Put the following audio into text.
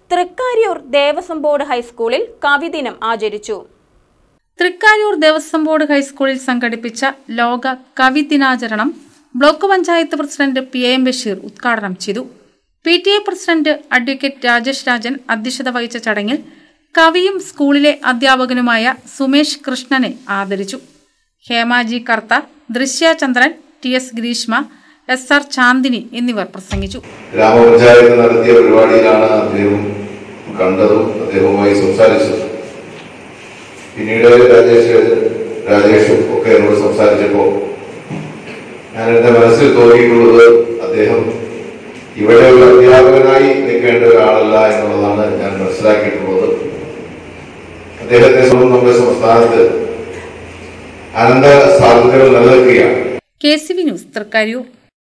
തൃക്കാര്യൂർ Devaswom board ഹൈസ്കൂളിൽ കവിദിനം ആചരിച്ചു തൃക്കാര്യൂർ Devaswom board ഹൈസ്കൂളിൽ സംഘടിപ്പിച്ച ലോക കവി ദിനാചരണം block panchayat president P M Basheer ഉദ്ഘാടനം ചെയ്തു P T A president advocate Rajesh Rajan അധ്യക്ഷത വഹിച്ച ചടങ്ങിൽ കവിയും സ്കൂളിലെ അധ്യാപകനുമായ സുമേഷ് കൃഷ്ണനെ ആദരിച്ചു Hemaji Kartha Drishya Chandran T S Greeshma S R Chandini എന്നിവർ പ്രസംഗിച്ചു ഗ്രാമപഞ്ചായത്ത് നടത്തിയ പരിപാടിയിലാണ് അദ്ദേഹം കണ്ടതും അദ്ദേഹവുമായി സംസാരിച്ചത് പിന്നീട് രാജേഷ് രാജേഷും ഒക്കെ എന്നോട് സംസാരിച്ചപ്പോൾ ഞാൻ എൻ്റെ മനസ്സിൽ തോന്നിയിട്ടുള്ളത് അദ്ദേഹം ഇവിടെ ഒരു അധ്യാപകനായി നിൽക്കേണ്ട ഒരാളല്ല എന്നുള്ളതാണ് ഞാൻ മനസ്സിലാക്കിയിട്ടുള്ളത് അദ്ദേഹത്തെ സംബന്ധിച്ച് നമ്മുടെ സംസ്ഥാനത്ത് അനന്ത സാധ്യതകൾ നിലനിൽക്കുകയാണ് കെ സി വി ന്യൂസ് തൃക്കാര്യൂർ